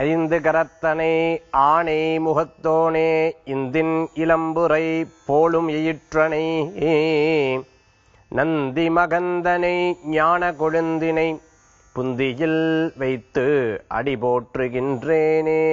ஐந்து கரத்தனை ஆணை முகத்தோனே இந்தின் இளம்புரை போலும் எயிற்றனை நந்தி மகந்தனை ஞான கொழுந்தினை புந்தியில் வைத்து அடி போற்றுகின்றேனே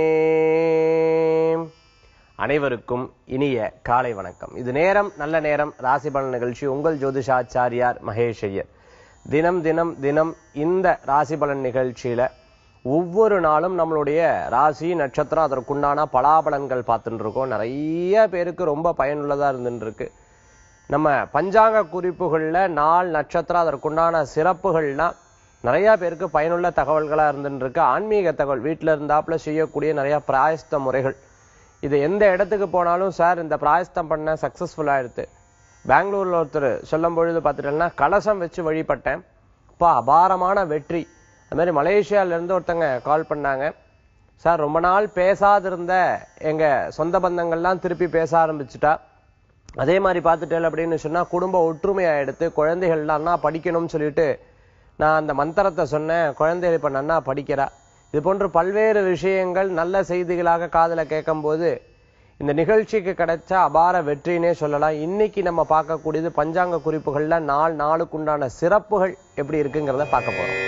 அனைவருக்கும் இனிய காலை வணக்கம் இது நேரம் நல்ல நேரம் ராசி பலன் நிகழ்ச்சி உங்கள் ஜோதிஷாச்சாரியார் மகேஷ் ஐயர் தினம் தினம் தினம் இந்த ராசி பலன் நிகழ்ச்சியில ஒவ்வொரு நாளும் நம்மளுடைய ராசி நட்சத்திரம் அதற்குண்டான பலாபலன்கள் பார்த்துட்டு இருக்கோம் நிறைய பேருக்கு ரொம்ப பயனுள்ளதா இருந்துட்டு இருக்கு நம்ம பஞ்சாங்க குறிப்புகள்ல நாள் நட்சத்திரம் அதற்குண்டான சிறப்புகள்லாம் நிறைய பேருக்கு பயனுள்ள தகவல்களா இருந்துட்டு இருக்கு ஆன்மீக தகவல் வீட்டில் இருந்தாப்புல செய்யக்கூடிய நிறைய பிராயஸ்த முறைகள் இது எந்த இடத்துக்கு போனாலும் சார் இந்த பிராயஸ்தம் பண்ண சக்சஸ்ஃபுல் ஆயிடுது பெங்களூர்ல ஒருத்தர் சொல்லும் பொழுது பார்த்துட்டேன்னா கலசம் வச்சு வழிபட்டேன் அப்பா அபாரமான வெற்றி அது மாதிரி மலேசியால இருந்து ஒருத்தங்க கால் பண்ணாங்க சார் ரொம்ப நாள் பேசாதிருந்த எங்க சொந்த பந்தங்கள்லாம் திருப்பி பேச ஆரம்பிச்சுட்டா அதே மாதிரி பார்த்துட்டேன் அப்படின்னு சொன்னா குடும்ப ஒற்றுமையா எடுத்து குழந்தைகள்லாம் அண்ணா படிக்கணும்னு சொல்லிட்டு நான் அந்த மந்திரத்தை சொன்னேன் குழந்தைகள் இப்ப நன்னா படிக்கிறா இது போன்று பல்வேறு விஷயங்கள் நல்ல செய்திகளாக காதுல கேட்கும்போது இந்த நிகழ்ச்சிக்கு கிடைச்ச அபார வெற்றினே சொல்லலாம் இன்னைக்கு நம்ம பார்க்கக்கூடியது பஞ்சாங்க குறிப்புகள்ல நாள் நாளுக்குண்டான சிறப்புகள் எப்படி இருக்குங்கிறத பார்க்க போறோம்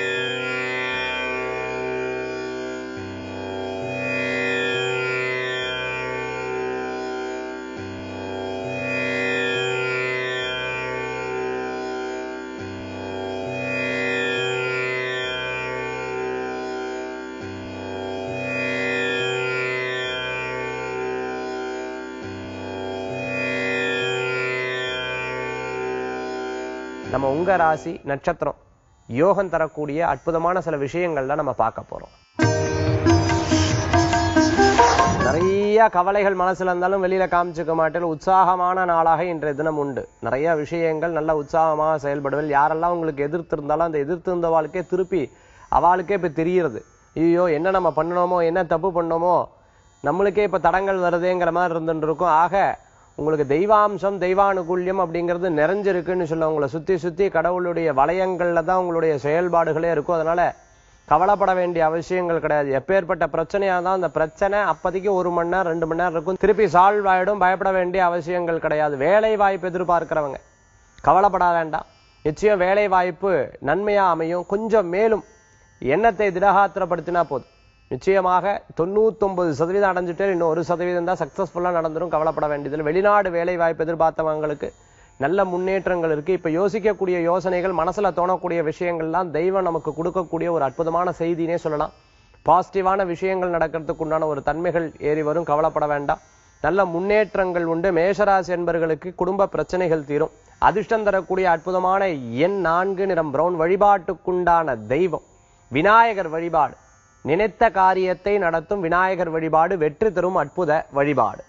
நம்ம உங்க ராசி நட்சத்திரம் யோகம் தரக்கூடிய அற்புதமான சில விஷயங்கள்ல நம்ம பார்க்க போறோம் நிறைய கவலைகள் மனசுல இருந்தாலும் வெளியில காமிச்சுக்க மாட்டேன் உற்சாகமான நாளாக இன்றைய தினம் உண்டு நிறைய விஷயங்கள் நல்ல உற்சாகமாக செயல்படுவல் யாரெல்லாம் உங்களுக்கு எதிர்த்து இருந்தாலும் அந்த எதிர்த்து இருந்த வாழ்க்கை திருப்பி அவளுக்கே இப்ப தெரியுறது ஐயோ என்ன நம்ம பண்ணணுமோ என்ன தப்பு பண்ணோமோ நம்மளுக்கே இப்ப தடங்கள் வருதேங்கிற மாதிரி இருந்துட்டு இருக்கும் ஆக உங்களுக்கு தெய்வாம்சம் தெய்வானுகூல்யம் அப்படிங்கிறது நிறைஞ்சிருக்குன்னு சொல்ல உங்களை சுத்தி சுத்தி கடவுளுடைய வளையங்கள்ல தான் உங்களுடைய செயல்பாடுகளே இருக்கும் அதனால கவலைப்பட வேண்டிய அவசியங்கள் கிடையாது எப்பேற்பட்ட பிரச்சனையா தான் அந்த பிரச்சனை அப்போதைக்கு ஒரு மணி நேரம் ரெண்டு மணி நேரம் இருக்கும் திருப்பி சால்வ் ஆயிடும் பயப்பட வேண்டிய அவசியங்கள் கிடையாது வேலை வாய்ப்பு எதிர்பார்க்கிறவங்க கவலைப்பட வேண்டாம் நிச்சயம் வேலை வாய்ப்பு நன்மையா அமையும் கொஞ்சம் மேலும் எண்ணத்தை திடகாத்திரப்படுத்தினா போதும் நிச்சயமாக தொண்ணூத்தொன்பது சதவீதம் அடைஞ்சிட்டே இன்னும் ஒரு சதவீதம் தான் சக்சஸ்ஃபுல்லா நடந்துரும் கவலைப்பட வேண்டியதில்லை வெளிநாடு வேலை வாய்ப்பு எதிர்பார்த்தவங்களுக்கு நல்ல முன்னேற்றங்கள் இருக்கு இப்ப யோசிக்கக்கூடிய யோசனைகள் மனசுல தோணக்கூடிய விஷயங்கள்லாம் தெய்வம் நமக்கு கொடுக்கக்கூடிய ஒரு அற்புதமான செய்தினே சொல்லலாம் பாசிட்டிவான விஷயங்கள் நடக்கிறதுக்கு உண்டான ஒரு தன்மைகள் ஏறி வரும் கவலைப்பட வேண்டாம் நல்ல முன்னேற்றங்கள் உண்டு மேஷராசி என்பவர்களுக்கு குடும்ப பிரச்சனைகள் தீரும் அதிர்ஷ்டம் தரக்கூடிய அற்புதமான எண் நான்கு நிறம் பிரவுன் வழிபாட்டுக்குண்டான தெய்வம் விநாயகர் வழிபாடு நினைத்த காரியத்தை நடத்தும் விநாயகர் வழிபாடு வெற்றி தரும் அற்புத வழிபாடு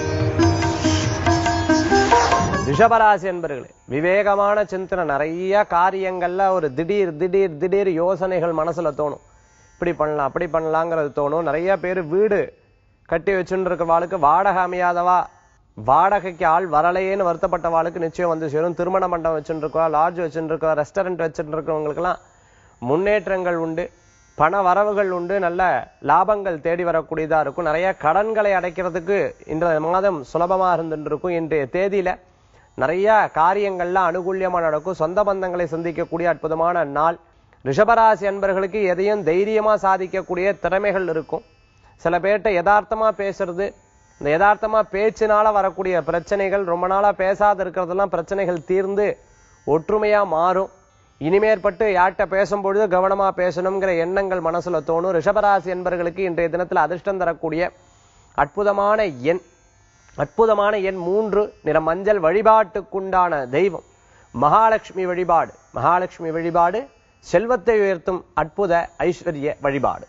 ரிஷபராசி என்பர்களே விவேகமான சிந்தனை நிறைய காரியங்கள்ல ஒரு திடீர் திடீர் திடீர் யோசனைகள் மனசுல தோணும் இப்படி பண்ணலாம் அப்படி பண்ணலாங்கிறது தோணும் நிறைய பேர் வீடு கட்டி வச்சுட்டு இருக்கிறவாளுக்கு வாடகை அமையாதவா வாடகைக்கு ஆள் வரலையேன்னு வருத்தப்பட்ட வாளுக்கு நிச்சயம் வந்து சேரும் திருமண மண்டபம் வச்சுட்டு இருக்கோம் லாட்ஜ் வச்சுட்டு இருக்கோம் ரெஸ்டாரண்ட் வச்சுட்டு இருக்கிறவங்களுக்கெல்லாம் முன்னேற்றங்கள் உண்டு பண வரவுகள் உண்டு நல்ல லாபங்கள் தேடி வரக்கூடியதா இருக்கும் நிறைய கடன்களை அடைக்கிறதுக்கு இன்றைய மாதம் சுலபமா இருந்துட்டு இருக்கும் இன்றைய தேதியில நிறைய காரியங்கள்லாம் அனுகூல்யமா நடக்கும் சொந்த பந்தங்களை சந்திக்கக்கூடிய அற்புதமான நாள் ரிஷபராசி அன்பர்களுக்கு எதையும் தைரியமா சாதிக்கக்கூடிய திறமைகள் இருக்கும் சில பேர்கிட்ட யதார்த்தமா பேசுறது இந்த யதார்த்தமா பேச்சினால வரக்கூடிய பிரச்சனைகள் ரொம்ப நாளா பேசாத இருக்கிறதெல்லாம் பிரச்சனைகள் தீர்ந்து ஒற்றுமையா மாறும் இனிமேற்பட்டு யார்கிட்ட பேசும்பொழுது கவனமா பேசணுங்கிற எண்ணங்கள் மனசுல தோணும் ரிஷபராசி என்பவர்களுக்கு இன்றைய தினத்துல அதிர்ஷ்டம் தரக்கூடிய அற்புதமான எண் அற்புதமான எண் மூன்று நிற மஞ்சள் வழிபாட்டுக்குண்டான தெய்வம் மகாலட்சுமி வழிபாடு மகாலட்சுமி வழிபாடு செல்வத்தை உயர்த்தும் அற்புத ஐஸ்வர்ய வழிபாடு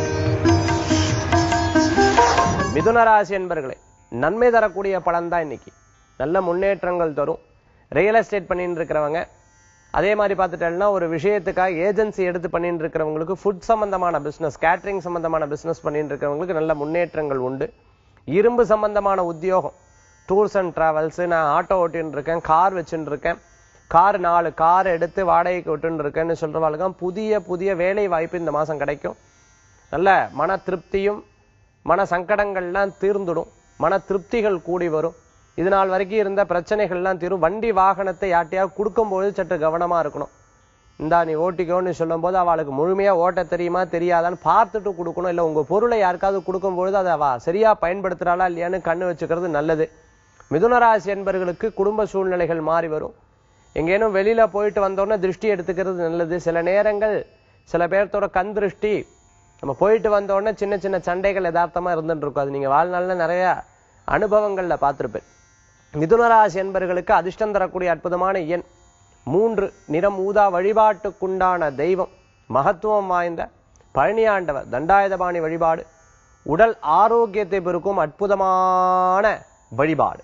மிதுனராசி என்பர்களே நன்மை தரக்கூடிய பலன் தான் இன்னைக்கு நல்ல முன்னேற்றங்கள் தரும் ரியல் எஸ்டேட் பண்ணிட்டு இருக்கிறவங்க அதே மாதிரி பார்த்துட்டேன்னா ஒரு விஷயத்துக்காக ஏஜென்சி எடுத்து பண்ணிட்டு இருக்கிறவங்களுக்கு ஃபுட் சம்பந்தமான பிசினஸ் கேட்டரிங் சம்பந்தமான பிசினஸ் பண்ணிட்டு இருக்கிறவங்களுக்கு நல்ல முன்னேற்றங்கள் உண்டு இரும்பு சம்பந்தமான உத்தியோகம் டூர்ஸ் அண்ட் டிராவல்ஸ் நான் ஆட்டோ ஓட்டின்னு இருக்கேன் கார் வச்சுட்டு இருக்கேன் கார் நாலு கார் எடுத்து வாடகைக்கு விட்டுன்னு இருக்கேன்னு சொல்றவாளுக்கு புதிய புதிய வேலை வாய்ப்பு இந்த மாசம் கிடைக்கும் நல்ல மன திருப்தியும் மன சங்கடங்கள்லாம் தீர்ந்துடும் மன திருப்திகள் கூடி வரும் இது நாள் வரைக்கும் இருந்த பிரச்சனைகள்லாம் தீரும் வண்டி வாகனத்தை யார்ட்டையாவது கொடுக்கும்போது சற்று கவனமா இருக்கணும் இந்தா நீ ஓட்டிக்கோன்னு சொல்லும்போது அவளுக்கு முழுமையா ஓட்ட தெரியுமா தெரியாதான்னு பார்த்துட்டு கொடுக்கணும் இல்லை உங்க பொருளை யாருக்காவது கொடுக்கும்பொழுது அதை அவ சரியா பயன்படுத்துறாளா இல்லையான்னு கண்ணு வச்சுக்கிறது நல்லது மிதுனராசி என்பவர்களுக்கு குடும்ப சூழ்நிலைகள் மாறி வரும் எங்கேனும் வெளியில போயிட்டு வந்தோடனே திருஷ்டி எடுத்துக்கிறது நல்லது சில நேரங்கள் சில பேர்த்தோட கண் திருஷ்டி நம்ம போயிட்டு வந்த உடனே சின்ன சின்ன சண்டைகள் யதார்த்தமா இருந்துட்டு இருக்கும் அது நீங்க வாழ்நாள்ல நிறைய அனுபவங்கள்ல பார்த்திருப்பேன் மிதுனராசி என்பவர்களுக்கு அதிர்ஷ்டம் தரக்கூடிய அற்புதமான எண் மூன்று நிறம் ஊதா வழிபாட்டுக்குண்டான தெய்வம் மகத்துவம் வாய்ந்த பழனியாண்டவர் தண்டாயுதபாணி வழிபாடு உடல் ஆரோக்கியத்தை பெருக்கும் அற்புதமான வழிபாடு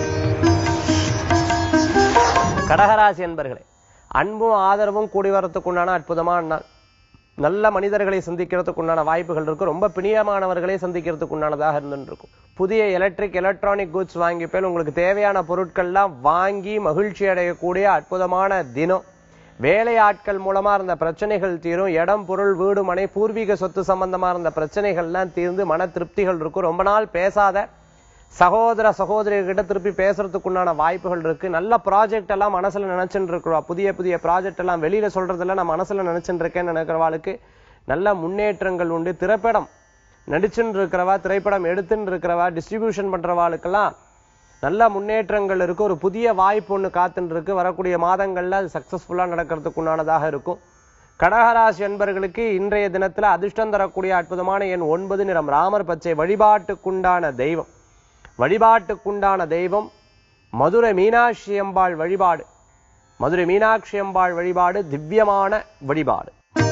கடகராசி என்பர்களே அன்பும் ஆதரவும் கூடி வரத்துக்குண்டான அற்புதமான நாள் நல்ல மனிதர்களை சந்திக்கிறதுக்கு உண்டான வாய்ப்புகள் இருக்கும் ரொம்ப பிணியமானவர்களை சந்திக்கிறதுக்கு உண்டானதாக இருந்துருக்கும் புதிய எலக்ட்ரிக் எலக்ட்ரானிக் குட்ஸ் வாங்கி போய் உங்களுக்கு தேவையான பொருட்கள்லாம் வாங்கி மகிழ்ச்சி அடையக்கூடிய அற்புதமான தினம் வேலை ஆட்கள் மூலமா இருந்த பிரச்சனைகள் தீரும் இடம் பொருள் வீடு மனை பூர்வீக சொத்து சம்பந்தமா இருந்த பிரச்சனைகள்லாம் தீர்ந்து மன திருப்திகள் இருக்கும் ரொம்ப நாள் பேசாத சகோதர சகோதரிகிட்ட திருப்பி பேசுறதுக்கு உண்டான வாய்ப்புகள் இருக்கு நல்ல ப்ராஜெக்ட் எல்லாம் மனசுல நினைச்சுட்டு இருக்கிறோம் புதிய புதிய ப்ராஜெக்ட் எல்லாம் வெளியில சொல்றதெல்லாம் நான் மனசுல நினைச்சுட்டு இருக்கேன்னு நினைக்கிறவாளுக்கு நல்ல முன்னேற்றங்கள் உண்டு திரைப்படம் நடிச்சுன்னு இருக்கிறவா திரைப்படம் எடுத்துன்னு இருக்கிறவா டிஸ்ட்ரிபியூஷன் பண்றவாளுக்கெல்லாம் நல்ல முன்னேற்றங்கள் இருக்கு ஒரு புதிய வாய்ப்பு ஒண்ணு காத்துன்னு இருக்கு வரக்கூடிய மாதங்கள்ல அது சக்சஸ்ஃபுல்லா நடக்கிறதுக்கு உண்டானதாக இருக்கும் கடகராசி என்பர்களுக்கு இன்றைய தினத்துல அதிர்ஷ்டம் தரக்கூடிய அற்புதமான எண் ஒன்பது நிறம் ராமர் பச்சை வழிபாட்டுக்குண்டான தெய்வம் வழிபாட்டுக்குண்டான தெய்வம் மதுரை மீனாட்சி அம்பாள் வழிபாடு மதுரை மீனாட்சி அம்பாள் வழிபாடு திவ்யமான வழிபாடு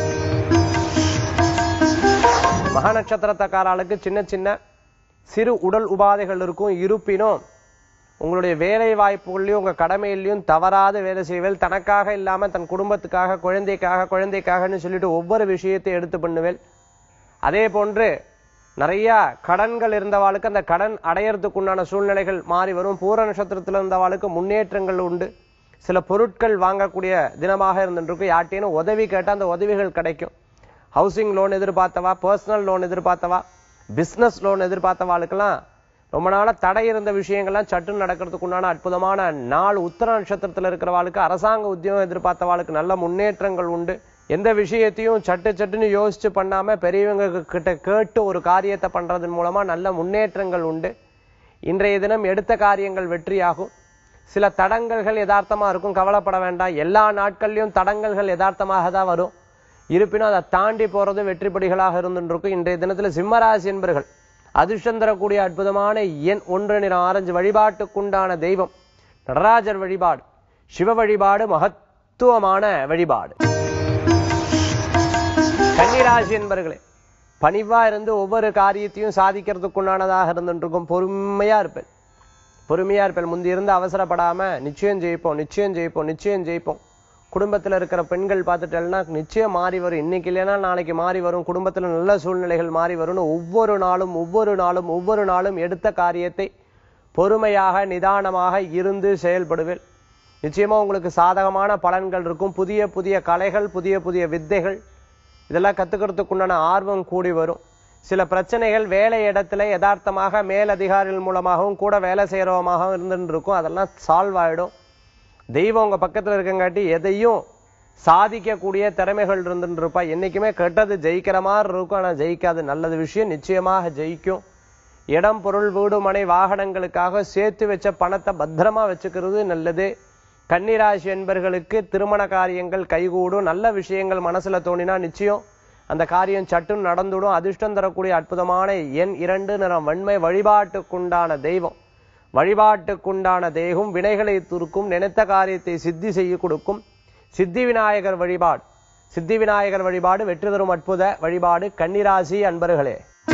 மக நட்சத்திரத்தக்காராளுக்கு சின்ன சின்ன சிறு உடல் உபாதைகள் இருக்கும் இருப்பினும் உங்களுடைய வேலை வாய்ப்புகள்லையும் உங்க கடமையிலையும் தவறாத வேலை செய்வேல் தனக்காக இல்லாம தன் குடும்பத்துக்காக குழந்தைக்காக குழந்தைக்காகன்னு சொல்லிட்டு ஒவ்வொரு விஷயத்தை எடுத்து பண்ணுவேல் அதே போன்று நிறைய கடன்கள் இருந்தவாளுக்கு அந்த கடன் அடையறதுக்கு உண்டான சூழ்நிலைகள் மாறி வரும் பூர நட்சத்திரத்தில் இருந்தவாளுக்கு முன்னேற்றங்கள் உண்டு சில பொருட்கள் வாங்கக்கூடிய தினமாக இருந்துருக்கு யார்ட்டேனும் உதவி கேட்டால் அந்த உதவிகள் கிடைக்கும் ஹவுசிங் லோன் எதிர்பார்த்தவா பர்சனல் லோன் எதிர்பார்த்தவா பிஸ்னஸ் லோன் எதிர்பார்த்தவாளுக்கெல்லாம் ரொம்ப நாளா தடை இருந்த விஷயங்கள்லாம் சட்டுன்னு நடக்கிறதுக்கு உண்டான அற்புதமான நாள் உத்தர நட்சத்திரத்தில் இருக்கிறவாளுக்கு அரசாங்க உத்தியோகம் எதிர்பார்த்தவாளுக்கு நல்ல முன்னேற்றங்கள் உண்டு எந்த விஷயத்தையும் சட்டு சட்டுன்னு யோசிச்சு பண்ணாம பெரியவங்க கிட்ட கேட்டு ஒரு காரியத்தை பண்றதன் மூலமா நல்ல முன்னேற்றங்கள் உண்டு இன்றைய தினம் எடுத்த காரியங்கள் வெற்றியாகும் சில தடங்கல்கள் யதார்த்தமா இருக்கும் கவலைப்பட வேண்டாம் எல்லா நாட்கள்லயும் தடங்கல்கள் யதார்த்தமாக தான் வரும் இருப்பினும் அதை தாண்டி போறது வெற்றிப்படிகளாக இருந்துருக்கும் இன்றைய தினத்துல சிம்மராசி என்பர்கள் அதிர்ஷ்டம் தரக்கூடிய அற்புதமான எண் ஒன்று நிறம் ஆரஞ்சு வழிபாட்டுக்குண்டான தெய்வம் நடராஜர் வழிபாடு சிவ வழிபாடு மகத்துவமான வழிபாடு கன்னிராசி என்பர்களே பணிவா இருந்து ஒவ்வொரு காரியத்தையும் சாதிக்கிறதுக்குண்டானதாக இருந்துருக்கும் பொறுமையா இருப்பேன் பொறுமையா இருப்பேன் முந்தி இருந்து அவசரப்படாம நிச்சயம் ஜெயிப்போம் நிச்சயம் ஜெயிப்போம் நிச்சயம் ஜெயிப்போம் குடும்பத்துல இருக்கிற பெண்கள் பார்த்துட்டேன்னா நிச்சயம் மாறி வரும் இன்னைக்கு இல்லைன்னா நாளைக்கு மாறி வரும் குடும்பத்துல நல்ல சூழ்நிலைகள் மாறி வரும்னு ஒவ்வொரு நாளும் ஒவ்வொரு நாளும் ஒவ்வொரு நாளும் எடுத்த காரியத்தை பொறுமையாக நிதானமாக இருந்து செயல்படுவேன் நிச்சயமா உங்களுக்கு சாதகமான பலன்கள் இருக்கும் புதிய புதிய கலைகள் புதிய புதிய வித்தைகள் இதெல்லாம் கத்துக்கிறதுக்குண்டான ஆர்வம் கூடி வரும் சில பிரச்சனைகள் வேலை இடத்துல யதார்த்தமாக மேல் அதிகாரிகள் மூலமாகவும் கூட வேலை செய்யறவமாகவும் இருந்துட்டு இருக்கும் அதெல்லாம் சால்வ் ஆயிடும் தெய்வம் உங்க பக்கத்துல இருக்கங்காட்டி எதையும் சாதிக்கக்கூடிய திறமைகள் இருந்துட்டு இருப்பா என்னைக்குமே கெட்டது ஜெயிக்கிற மாதிரி இருக்கும் ஆனா ஜெயிக்காது நல்லது விஷயம் நிச்சயமாக ஜெயிக்கும் இடம் பொருள் வீடு மனை வாகனங்களுக்காக சேர்த்து வச்ச பணத்தை பத்திரமா வச்சுக்கிறது நல்லது கன்னிராசி என்பர்களுக்கு திருமண காரியங்கள் கைகூடும் நல்ல விஷயங்கள் மனசுல தோணினா நிச்சயம் அந்த காரியம் சட்டுன்னு நடந்துடும் அதிர்ஷ்டம் தரக்கூடிய அற்புதமான எண் இரண்டு நிறம் வன்மை வழிபாட்டுக்குண்டான தெய்வம் வழிபாட்டுக்குண்டான தெய்வம் வினைகளை துருக்கும் நினைத்த காரியத்தை சித்தி செய்ய கொடுக்கும் சித்தி விநாயகர் வழிபாடு சித்தி விநாயகர் வழிபாடு வெற்றி தரும் அற்புத வழிபாடு கன்னிராசி அன்பர்களே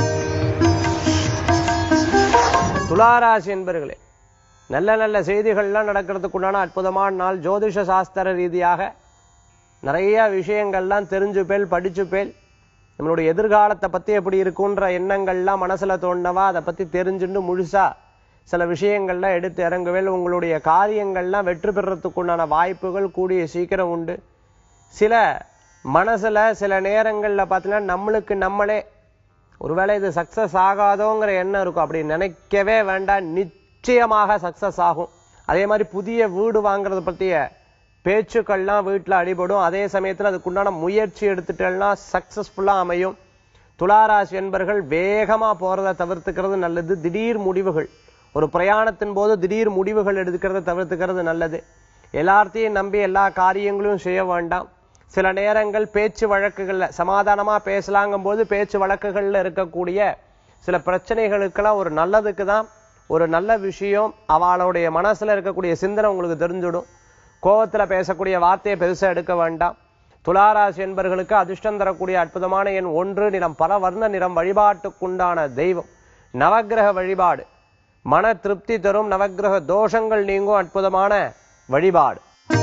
துளாராசி என்பர்களே நல்ல நல்ல செய்திகள்லாம் நடக்கிறதுக்குண்டான அற்புதமான நாள் ஜோதிஷ சாஸ்திர ரீதியாக நிறைய விஷயங்கள்லாம் தெரிஞ்சுப்பேல் படிச்சுப்பேல் நம்மளுடைய எதிர்காலத்தை பத்தி எப்படி இருக்குன்ற எண்ணங்கள்லாம் மனசுல தோண்டவா அதை பத்தி தெரிஞ்சுட்டு முழுசா சில விஷயங்கள்லாம் எடுத்து இறங்குவேல் உங்களுடைய காரியங்கள்லாம் வெற்றி பெறத்துக்குண்டான வாய்ப்புகள் கூடிய சீக்கிரம் உண்டு சில மனசுல சில நேரங்கள்ல பார்த்தீங்கன்னா நம்மளுக்கு நம்மளே ஒருவேளை இது சக்சஸ் ஆகாதோங்கிற எண்ணம் இருக்கும் அப்படி நினைக்கவே வேண்டாம் நிச்சயமாக சக்சஸ் ஆகும் அதே மாதிரி புதிய வீடு வாங்குறத பற்றிய பேச்சுக்கள்லாம் வீட்டில் அடிபடும் அதே சமயத்தில் அதுக்குண்டான முயற்சி எடுத்துட்டேன்னா சக்சஸ்ஃபுல்லாக அமையும் துளாராசி என்பர்கள் வேகமா போறதை தவிர்த்துக்கிறது நல்லது திடீர் முடிவுகள் ஒரு பிரயாணத்தின் போது திடீர் முடிவுகள் எடுக்கிறத தவிர்த்துக்கிறது நல்லது எல்லாத்தையும் நம்பி எல்லா காரியங்களையும் செய்ய வேண்டாம் சில நேரங்கள் பேச்சு வழக்குகள்ல சமாதானமா பேசலாங்கும் போது பேச்சு வழக்குகள்ல இருக்கக்கூடிய சில பிரச்சனைகளுக்கெல்லாம் ஒரு நல்லதுக்கு தான் ஒரு நல்ல விஷயம் அவளுடைய மனசுல இருக்கக்கூடிய சிந்தனை உங்களுக்கு தெரிஞ்சிடும் கோவத்துல பேசக்கூடிய வார்த்தையை பெருசா எடுக்க வேண்டாம் துளாராசி என்பர்களுக்கு அதிர்ஷ்டம் தரக்கூடிய அற்புதமான எண் ஒன்று நிறம் பல வர்ண நிறம் வழிபாட்டுக்குண்டான தெய்வம் நவக்கிரக வழிபாடு மன திருப்தி தரும் நவக்கிரக தோஷங்கள் நீங்கும் அற்புதமான வழிபாடு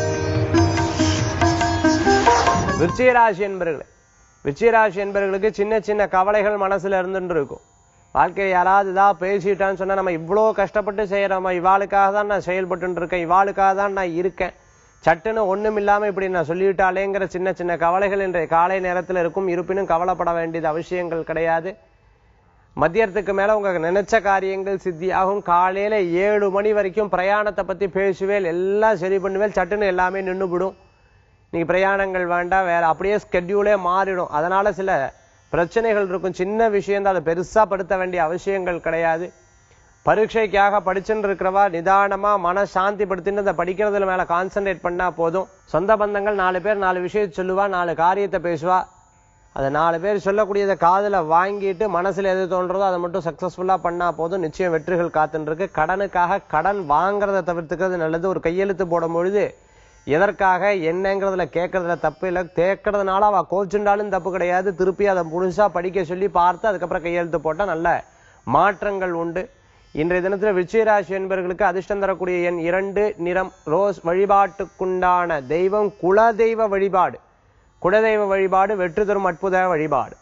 விருச்சிகராசி என்பர்களே விருச்சிகராசி என்பர்களுக்கு சின்ன சின்ன கவலைகள் மனசுல இருந்துட்டு இருக்கும் வாழ்க்கை யாராவது இதா பேசிட்டான்னு சொன்னா நம்ம இவ்வளோ கஷ்டப்பட்டு செய்யறோமா இவாளுக்காக தான் நான் செயல்பட்டு இருக்கேன் இவாளுக்காக தான் நான் இருக்கேன் சட்டுன்னு ஒண்ணும் இல்லாம இப்படி நான் சொல்லிவிட்டாலேங்கிற சின்ன சின்ன கவலைகள் இன்றைய காலை நேரத்தில் இருக்கும் இருப்பினும் கவலைப்பட வேண்டியது அவசியங்கள் கிடையாது மதியத்துக்கு மேல உங்க நினைச்ச காரியங்கள் சித்தியாகும் காலையில ஏழு மணி வரைக்கும் பிரயாணத்தை பத்தி பேசுவேல் எல்லாம் சரி பண்ணுவேல் சட்டுன்னு எல்லாமே நின்றுபிடும் நீங்க பிரயாணங்கள் வேண்டாம் வேற அப்படியே ஸ்கெட்யூலே மாறிடும் அதனால சில பிரச்சனைகள் இருக்கும் சின்ன விஷயம் தான் அதை பெருசா படுத்த வேண்டிய அவசியங்கள் கிடையாது பரீட்சைக்காக படிச்சுட்டு இருக்கிறவா நிதானமா மன சாந்தி படுத்தின்னு அதை படிக்கிறதுல மேல கான்சென்ட்ரேட் பண்ணா போதும் சொந்த பந்தங்கள் நாலு பேர் நாலு விஷயத்தை சொல்லுவா நாலு காரியத்தை பேசுவா அதை நாலு பேர் சொல்லக்கூடியதை காதுல வாங்கிட்டு மனசுல எது தோன்றதோ அதை மட்டும் சக்சஸ்ஃபுல்லா பண்ணா போதும் நிச்சயம் வெற்றிகள் காத்துன்னு இருக்கு கடனுக்காக கடன் வாங்குறத தவிர்த்துக்கிறது நல்லது ஒரு கையெழுத்து போடும் பொழுது எதற்காக என்னங்கிறதுல கேட்கறதுல தப்பு இல்லை கேட்கறதுனால அவ கோச்சுண்டாலும் தப்பு கிடையாது திருப்பி அதை முழுசா படிக்க சொல்லி பார்த்து அதுக்கப்புறம் கையெழுத்து போட்டா நல்ல மாற்றங்கள் உண்டு இன்றைய தினத்துல விஜயராசி என்பவர்களுக்கு அதிர்ஷ்டம் தரக்கூடிய எண் இரண்டு நிறம் ரோஸ் வழிபாட்டுக்குண்டான தெய்வம் குலதெய்வ வழிபாடு குலதெய்வ வழிபாடு வெற்றி தரும் அற்புத வழிபாடு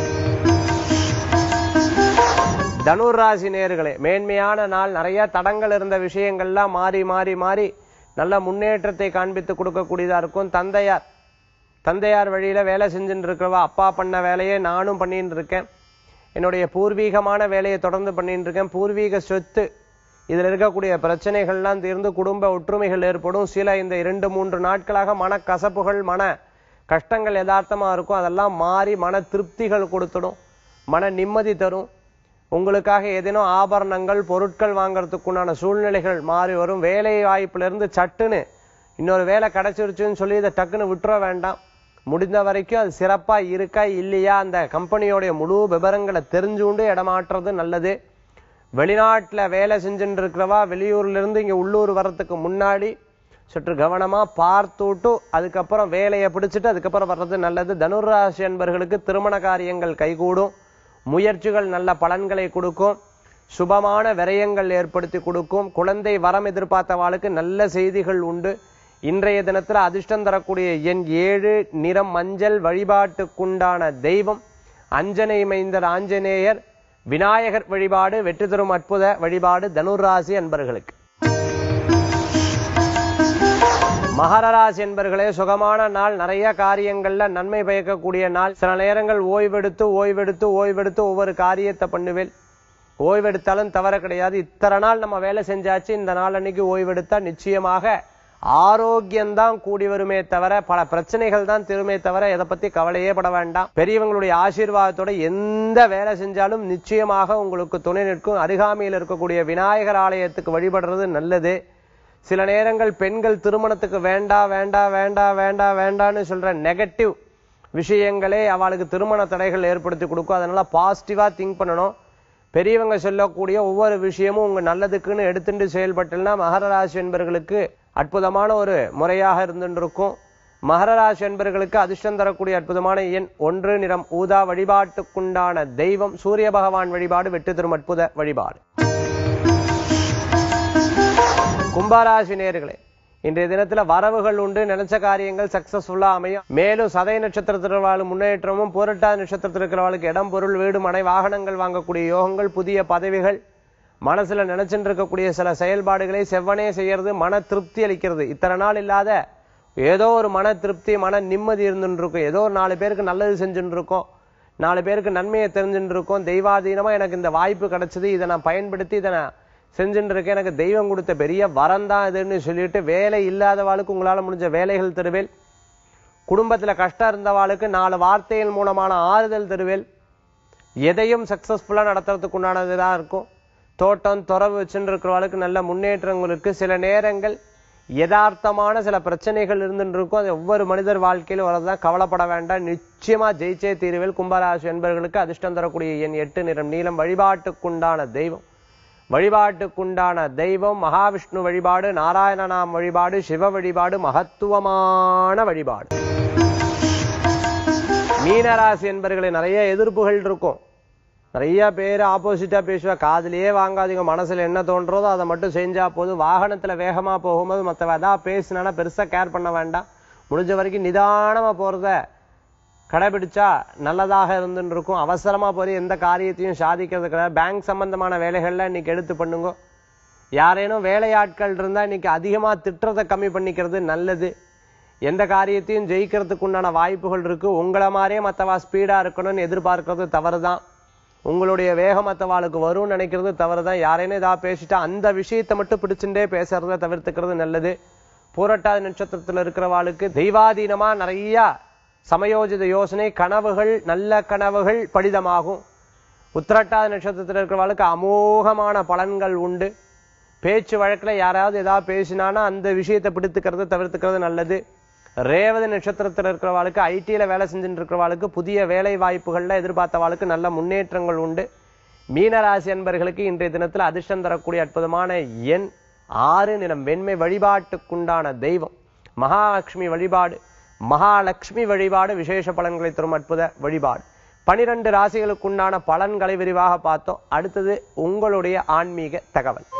தனுர் ராசி நேர்களே மேன்மையான நாள் நிறைய தடங்கள் இருந்த விஷயங்கள்லாம் மாறி மாறி மாறி நல்ல முன்னேற்றத்தை காண்பித்து கொடுக்கக்கூடியதா இருக்கும் தந்தையார் தந்தையார் வழியில வேலை செஞ்சுட்டு இருக்கிறவா அப்பா பண்ண வேலையை நானும் பண்ணிட்டு இருக்கேன் என்னுடைய பூர்வீகமான வேலையை தொடர்ந்து பண்ணிட்டு இருக்கேன் பூர்வீக சொத்து இதுல இருக்கக்கூடிய பிரச்சனைகள்லாம் தீர்ந்து குடும்ப ஒற்றுமைகள் ஏற்படும் சில இந்த இரண்டு மூன்று நாட்களாக மனக்கசப்புகள் மன கஷ்டங்கள் யதார்த்தமா இருக்கும் அதெல்லாம் மாறி மன திருப்திகள் கொடுத்துடும் மன நிம்மதி தரும் உங்களுக்காக ஏதேனும் ஆபரணங்கள் பொருட்கள் வாங்குறதுக்குண்டான சூழ்நிலைகள் மாறி வரும் வேலை வாய்ப்புல இருந்து சட்டுன்னு இன்னொரு வேலை கிடைச்சிருச்சுன்னு சொல்லி இதை டக்குன்னு விட்டுற வேண்டாம் முடிந்த வரைக்கும் அது சிறப்பா இருக்கா இல்லையா அந்த கம்பெனியோடைய முழு விவரங்களை தெரிஞ்சுண்டு இடமாற்றுறது நல்லது வெளிநாட்டுல வேலை செஞ்சுட்டு இருக்கிறவா வெளியூர்ல இருந்து இங்க உள்ளூர் வர்றதுக்கு முன்னாடி சற்று கவனமா பார்த்துட்டு அதுக்கப்புறம் வேலையை பிடிச்சிட்டு அதுக்கப்புறம் வர்றது நல்லது தனுராசி என்பர்களுக்கு திருமண காரியங்கள் கைகூடும் முயற்சிகள் நல்ல பலன்களை கொடுக்கும் சுபமான விரயங்கள் ஏற்படுத்தி கொடுக்கும் குழந்தை வரம் எதிர்பார்த்தவாளுக்கு நல்ல செய்திகள் உண்டு இன்றைய தினத்துல அதிர்ஷ்டம் தரக்கூடிய எண் ஏழு நிறம் மஞ்சள் வழிபாட்டுக்குண்டான தெய்வம் அஞ்சனை மைந்தர் ஆஞ்சநேயர் விநாயகர் வழிபாடு வெற்றி தரும் அற்புத வழிபாடு தனுராசி அன்பர்களுக்கு மகர ராசி என்பர்களே சுகமான நாள் நிறைய காரியங்கள்ல நன்மை பயக்கக்கூடிய நாள் சில நேரங்கள் ஓய்வெடுத்து ஓய்வெடுத்து ஓய்வெடுத்து ஒவ்வொரு காரியத்தை பண்ணுவேன் ஓய்வெடுத்தாலும் தவற கிடையாது இத்தனை நாள் நம்ம வேலை செஞ்சாச்சு இந்த நாள் அன்னைக்கு ஓய்வெடுத்தா நிச்சயமாக ஆரோக்கியம்தான் கூடி வருமே தவிர பல பிரச்சனைகள் தான் திருமே தவிர எதை பத்தி கவலையே பட வேண்டாம் பெரியவங்களுடைய ஆசீர்வாதத்தோட எந்த வேலை செஞ்சாலும் நிச்சயமாக உங்களுக்கு துணை நிற்கும் அருகாமையில் இருக்கக்கூடிய விநாயகர் ஆலயத்துக்கு வழிபடுறது நல்லது சில நேரங்கள் பெண்கள் திருமணத்துக்கு வேண்டா வேண்டா வேண்டா வேண்டா வேண்டான்னு சொல்ற நெகட்டிவ் விஷயங்களே அவளுக்கு திருமண தடைகள் ஏற்படுத்தி கொடுக்கும் அதனால பாசிட்டிவா திங்க் பண்ணணும் பெரியவங்க சொல்லக்கூடிய ஒவ்வொரு விஷயமும் உங்க நல்லதுக்குன்னு எடுத்துட்டு செயல்பட்டுனா மகர ராசி என்பர்களுக்கு அற்புதமான ஒரு முறையாக இருந்துட்டு இருக்கும் மகர ராசி என்பர்களுக்கு அதிர்ஷ்டம் தரக்கூடிய அற்புதமான எண் ஒன்று நிறம் ஊதா வழிபாட்டுக்குண்டான தெய்வம் சூரிய பகவான் வழிபாடு வெற்றி தரும் அற்புத வழிபாடு கும்பராசி நேர்களே இன்றைய தினத்துல வரவுகள் உண்டு நினைச்ச காரியங்கள் சக்சஸ்ஃபுல்லா அமையும் மேலும் சதய நட்சத்திரத்தில் வாழும் முன்னேற்றமும் பூரட்டா நட்சத்திரத்தில் இருக்கிறவளுக்கு இடம் பொருள் வீடு மனை வாகனங்கள் வாங்கக்கூடிய யோகங்கள் புதிய பதவிகள் மனசுல நினைச்சுட்டு இருக்கக்கூடிய சில செயல்பாடுகளை செவ்வனே செய்யறது மன திருப்தி அளிக்கிறது இத்தனை நாள் இல்லாத ஏதோ ஒரு மன திருப்தி மன நிம்மதி இருந்துட்டு இருக்கும் ஏதோ ஒரு நாலு பேருக்கு நல்லது செஞ்சுட்டு இருக்கோம் நாலு பேருக்கு நன்மையை தெரிஞ்சுட்டு இருக்கோம் தெய்வாதீனமா எனக்கு இந்த வாய்ப்பு கிடைச்சது இதை நான் பயன்படுத்தி இதை நான் செஞ்சுட்டு இருக்கேன் எனக்கு தெய்வம் கொடுத்த பெரிய வரம் தான் இதுன்னு சொல்லிட்டு வேலை இல்லாதவாளுக்கு உங்களால முடிஞ்ச வேலைகள் தருவேல் குடும்பத்துல கஷ்டம் இருந்தவாளுக்கு நாலு வார்த்தைகள் மூலமான ஆறுதல் தருவேல் எதையும் சக்சஸ்ஃபுல்லா நடத்துறதுக்கு உண்டானதுதான் இருக்கும் தோட்டம் துறவு வச்சுட்டு இருக்கிறவளுக்கு நல்ல முன்னேற்றங்கள் இருக்கு சில நேரங்கள் யதார்த்தமான சில பிரச்சனைகள் இருந்துட்டு இருக்கும் அது ஒவ்வொரு மனிதர் வாழ்க்கையிலும் வரதான் கவலைப்பட வேண்டாம் நிச்சயமா ஜெயிச்சே தீர்வில் கும்பராசி என்பவர்களுக்கு அதிர்ஷ்டம் தரக்கூடிய எண் எட்டு நிறம் நீளம் வழிபாட்டுக்குண்டான தெய்வம் வழிபாட்டுக்குண்டான தெய்வம் மகாவிஷ்ணு வழிபாடு நாராயணநாம் வழிபாடு சிவ வழிபாடு மகத்துவமான வழிபாடு மீனராசி என்பவர்களை நிறைய எதிர்ப்புகள் இருக்கும் நிறைய பேர் ஆப்போசிட்டா பேசுவா காதுலயே வாங்காதீங்க மனசுல என்ன தோன்றதோ அதை மட்டும் செஞ்சா போதும் வாகனத்துல வேகமா போகும்போது மத்த அதா பேசினா பெருசா கேர் பண்ண வேண்டாம் முடிஞ்ச வரைக்கும் நிதானமா போறத கடைபிடிச்சா நல்லதாக இருந்துன்னு இருக்கும் அவசரமா போய் எந்த காரியத்தையும் சாதிக்கிறது கிடையாது பேங்க் சம்பந்தமான வேலைகள்ல இன்னைக்கு எடுத்து பண்ணுங்க யாரேனும் வேலையாட்கள் இருந்தா இன்னைக்கு அதிகமா திட்டுறதை கம்மி பண்ணிக்கிறது நல்லது எந்த காரியத்தையும் ஜெயிக்கிறதுக்கு உண்டான வாய்ப்புகள் இருக்கு உங்களை மாதிரியே மத்தவா ஸ்பீடா இருக்கணும்னு எதிர்பார்க்கறது தவறுதான் உங்களுடைய வேகம் மத்தவாளுக்கு வரும்னு நினைக்கிறது தவறுதான் யாரேனும் ஏதாவது பேசிட்டா அந்த விஷயத்தை மட்டும் பிடிச்சுட்டே பேசுறத தவிர்த்துக்கிறது நல்லது பூரட்டாதி நட்சத்திரத்துல இருக்கிறவாளுக்கு தெய்வாதீனமா நிறைய சமயோஜித யோசனை கனவுகள் நல்ல கனவுகள் பலிதமாகும் உத்திரட்டாதி நட்சத்திரத்தில் இருக்கிறவளுக்கு அமோகமான பலன்கள் உண்டு பேச்சு வழக்குல யாராவது ஏதாவது பேசினானா அந்த விஷயத்தை பிடித்துக்கிறது தவிர்த்துக்கிறது நல்லது ரேவதி நட்சத்திரத்தில் இருக்கிறவாளுக்கு ஐடியில வேலை செஞ்சுட்டு இருக்கிறவாளுக்கு புதிய வேலை வாய்ப்புகள்ல எதிர்பார்த்தவாளுக்கு நல்ல முன்னேற்றங்கள் உண்டு மீனராசி என்பர்களுக்கு இன்றைய தினத்துல அதிர்ஷ்டம் தரக்கூடிய அற்புதமான எண் ஆறு நிறம் வெண்மை வழிபாட்டுக்குண்டான தெய்வம் மகாலட்சுமி வழிபாடு மகாலட்சுமி வழிபாடு விசேஷ பலன்களை தரும் அற்புத வழிபாடு பனிரெண்டு ராசிகளுக்குண்டான பலன்களை விரிவாக பார்த்தோம் அடுத்தது உங்களுடைய ஆன்மீக தகவல்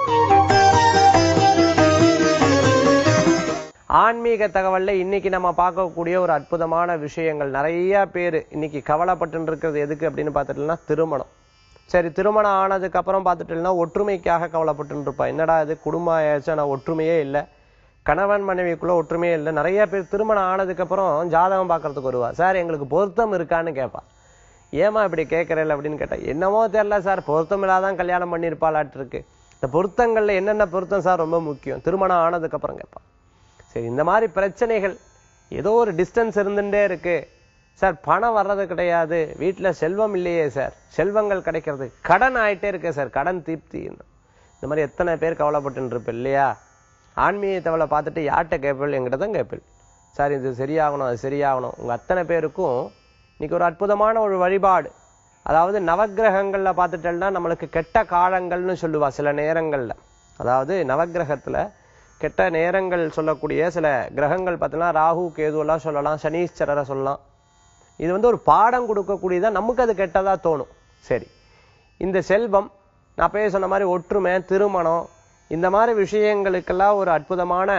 ஆன்மீக தகவல்ல இன்னைக்கு நம்ம பார்க்கக்கூடிய ஒரு அற்புதமான விஷயங்கள் நிறைய பேர் இன்னைக்கு கவலைப்பட்டு இருக்கிறது எதுக்கு அப்படின்னு பார்த்துட்டோம்னா திருமணம் சரி திருமணம் ஆனதுக்கு அப்புறம் பார்த்துட்டோம்னா ஒற்றுமைக்காக கவலைப்பட்டு இருப்பா என்னடா இது குடும்பம் ஆயிடுச்சு ஆனா ஒற்றுமையே இல்லை கணவன் மனைவிக்குள்ள ஒற்றுமையே இல்லை நிறைய பேர் திருமணம் ஆனதுக்கு அப்புறம் ஜாதகம் பார்க்கறதுக்கு வருவா சார் எங்களுக்கு பொருத்தம் இருக்கான்னு கேட்பா ஏமா இப்படி கேட்கறல அப்படின்னு கேட்டா என்னமோ தெரியல சார் பொருத்தம் இல்லாதான் கல்யாணம் பண்ணியிருப்பாளாட்டு இருக்கு இந்த பொருத்தங்கள்ல என்னென்ன பொருத்தம் சார் ரொம்ப முக்கியம் திருமணம் ஆனதுக்கு அப்புறம் கேட்பான் சரி இந்த மாதிரி பிரச்சனைகள் ஏதோ ஒரு டிஸ்டன்ஸ் இருந்துட்டே இருக்கு சார் பணம் வர்றது கிடையாது வீட்டுல செல்வம் இல்லையே சார் செல்வங்கள் கிடைக்கிறது கடன் ஆயிட்டே இருக்கு சார் கடன் தீப்தி இந்த மாதிரி எத்தனை பேர் கவலைப்பட்டு இருப்ப இல்லையா ஆன்மீக தவளை பார்த்துட்டு யார்கிட்ட கேட்பல் என்கிட்ட தான் கேட்பல் சார் இது சரியாகணும் அது சரியாகணும் உங்க அத்தனை பேருக்கும் இன்னைக்கு ஒரு அற்புதமான ஒரு வழிபாடு அதாவது நவக்கிரகங்கள்ல பார்த்துட்டோம்னா நம்மளுக்கு கெட்ட காலங்கள்னு சொல்லுவா சில நேரங்கள்ல அதாவது நவக்கிரகத்துல கெட்ட நேரங்கள் சொல்லக்கூடிய சில கிரகங்கள் பார்த்தீங்கன்னா ராகு கேது எல்லாம் சொல்லலாம் சனீஸ்வரரை சொல்லலாம் இது வந்து ஒரு பாடம் கொடுக்கக்கூடியதா நமக்கு அது கெட்டதா தோணும் சரி இந்த செல்வம் நான் பேச சொன்ன மாதிரி ஒற்றுமை திருமணம் இந்த மாதிரி விஷயங்களுக்கெல்லாம் ஒரு அற்புதமான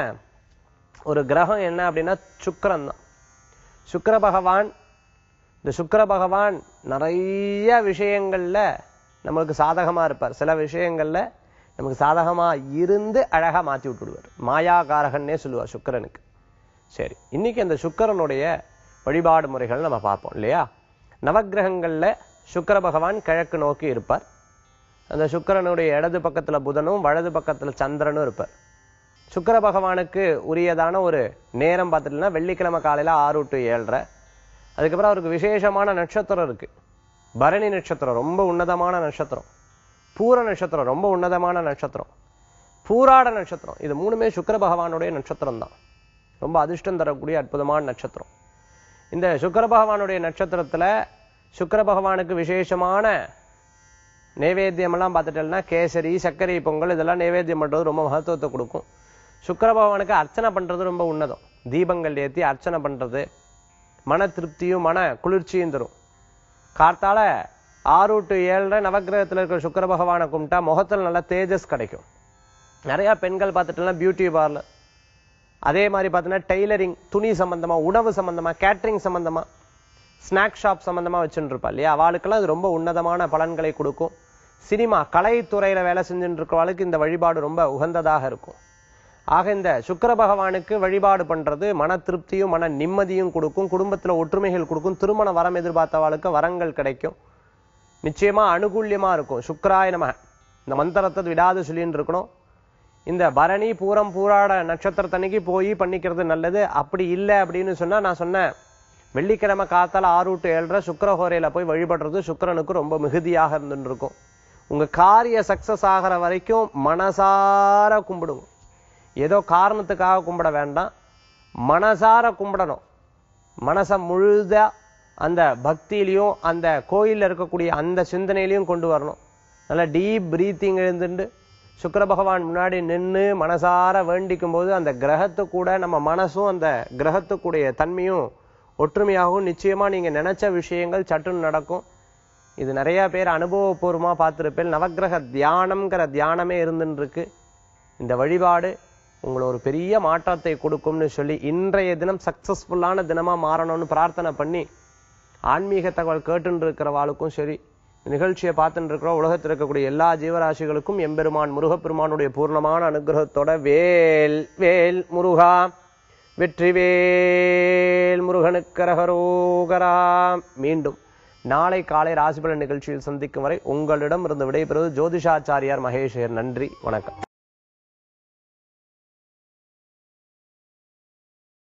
ஒரு கிரகம் என்ன அப்படின்னா சுக்கிரன் தான் சுக்கிர பகவான் இந்த சுக்கிர பகவான் நிறைய விஷயங்கள்ல நமக்கு சாதகமா இருப்பார் சில விஷயங்கள்ல நமக்கு சாதகமா இருந்து அழகா மாத்தி விட்டுடுவார் மாயாகாரகன்னே சொல்லுவார் சுக்கிரனுக்கு சரி இன்னைக்கு அந்த சுக்கிரனுடைய வழிபாடு முறைகள் நம்ம பார்ப்போம் இல்லையா நவக்கிரகங்கள்ல சுக்கிர பகவான் கிழக்கு நோக்கி இருப்பார் அந்த சுக்கிரனுடைய இடது பக்கத்துல புதனும் வலது பக்கத்துல சந்திரனும் இருப்பார் சுக்கிர பகவானுக்கு உரியதான ஒரு நேரம் பார்த்துட்டீங்கன்னா வெள்ளிக்கிழமை காலையில ஆறு டு ஏழரை அதுக்கப்புறம் அவருக்கு விசேஷமான நட்சத்திரம் இருக்கு பரணி நட்சத்திரம் ரொம்ப உன்னதமான நட்சத்திரம் பூர நட்சத்திரம் ரொம்ப உன்னதமான நட்சத்திரம் பூராட நட்சத்திரம் இது மூணுமே சுக்கிர பகவானுடைய நட்சத்திரம் தான் ரொம்ப அதிர்ஷ்டம் தரக்கூடிய அற்புதமான நட்சத்திரம் இந்த சுக்கிர பகவானுடைய நட்சத்திரத்துல சுக்கிர பகவானுக்கு விசேஷமான நைவேத்தியம் எல்லாம் பார்த்துட்டோம்னா கேசரி சர்க்கரை பொங்கல் இதெல்லாம் நைவேத்தியம் பண்றது ரொம்ப மகத்துவத்தை கொடுக்கும் சுக்கிர பகவானுக்கு அர்ச்சனை பண்றது ரொம்ப உன்னதம் தீபங்கள் ஏத்தி அர்ச்சனை பண்றது மன திருப்தியும் மன குளிர்ச்சியும் தரும் கார்த்தால ஆறு டு ஏழரை நவக்கிரகத்துல இருக்கிற சுக்கிர பகவானை கும்பிட்டா முகத்துல நல்ல தேஜஸ் கிடைக்கும் நிறைய பெண்கள் பார்த்துட்டோம்னா பியூட்டி பார்லர் அதே மாதிரி பார்த்தீங்கன்னா டெய்லரிங் துணி சம்பந்தமா உணவு சம்பந்தமா கேட்டரிங் சம்பந்தமா ஸ்நாக் ஷாப் சம்பந்தமா வச்சுட்டு இருப்பா இல்லையா அவளுக்கெல்லாம் இது ரொம்ப உன்னதமான பலன்களை கொடுக்கும் சினிமா கலைத்துறையில வேலை செஞ்சுட்டு இருக்கிறவளுக்கு இந்த வழிபாடு ரொம்ப உகந்ததாக இருக்கும் ஆக இந்த சுக்கிர பகவானுக்கு வழிபாடு பண்றது மன திருப்தியும் மன நிம்மதியும் கொடுக்கும் குடும்பத்துல ஒற்றுமைகள் கொடுக்கும் திருமண வரம் எதிர்பார்த்தவாளுக்கு வரங்கள் கிடைக்கும் நிச்சயமா அனுகூல்யமா இருக்கும் சுக்கராய நம இந்த மந்திரத்தை விடாது சொல்லின்னு இருக்கணும் இந்த பரணி பூரம் பூராட நட்சத்திரத்தன்னைக்கு போய் பண்ணிக்கிறது நல்லது அப்படி இல்லை அப்படின்னு சொன்னா நான் சொன்னேன் வெள்ளிக்கிழமை காத்தால ஆறு டு ஏழரை சுக்கரஹோரையில போய் வழிபடுறது சுக்கிரனுக்கு ரொம்ப மிகுதியாக இருந்துட்டு இருக்கும் உங்க காரிய சக்சஸ் ஆகிற வரைக்கும் மனசார கும்பிடுங்க ஏதோ காரணத்துக்காக கும்பிட வேண்டாம் மனசார கும்பிடணும் மனசை முழுதா அந்த பக்தியிலையும் அந்த கோயில்ல இருக்கக்கூடிய அந்த சிந்தனையிலையும் கொண்டு வரணும் நல்லா டீப் பிரீத்திங் எழுந்துட்டு சுக்கிர பகவான் முன்னாடி நின்று மனசார வேண்டிக்கும் போது அந்த கிரகத்து கூட நம்ம மனசும் அந்த கிரகத்துக்குடைய தன்மையும் ஒற்றுமையாகவும் நிச்சயமா நீங்க நினைச்ச விஷயங்கள் சட்டுன்னு நடக்கும் இது நிறைய பேர் அனுபவபூர்வமா பார்த்திருப்பேன் நவக்கிரக தியானம்ங்கிற தியானமே இருந்துன்னு இருக்கு இந்த வழிபாடு உங்களை ஒரு பெரிய மாற்றத்தை கொடுக்கும்னு சொல்லி இன்றைய தினம் சக்சஸ்ஃபுல்லான தினமா மாறணும்னு பிரார்த்தனை பண்ணி ஆன்மீக தகவல் கேட்டுன்னு இருக்கிறவாளுக்கும் சரி இந்த நிகழ்ச்சியை பார்த்துட்டு இருக்கிற உலகத்தில் இருக்கக்கூடிய எல்லா ஜீவராசிகளுக்கும் எம்பெருமான் முருகப்பெருமானுடைய பூர்ணமான அனுகிரகத்தோட வேல் வேல் முருகா வெற்றிவேல் முருகனுக்கரகரோகரா மீண்டும் நாளை காலை ராசிபலன் நிகழ்ச்சியில் சந்திக்கும் வரை உங்களிடம் இருந்து விடைபெறுவது ஜோதிஷாச்சாரியார் மகேஷர் நன்றி வணக்கம்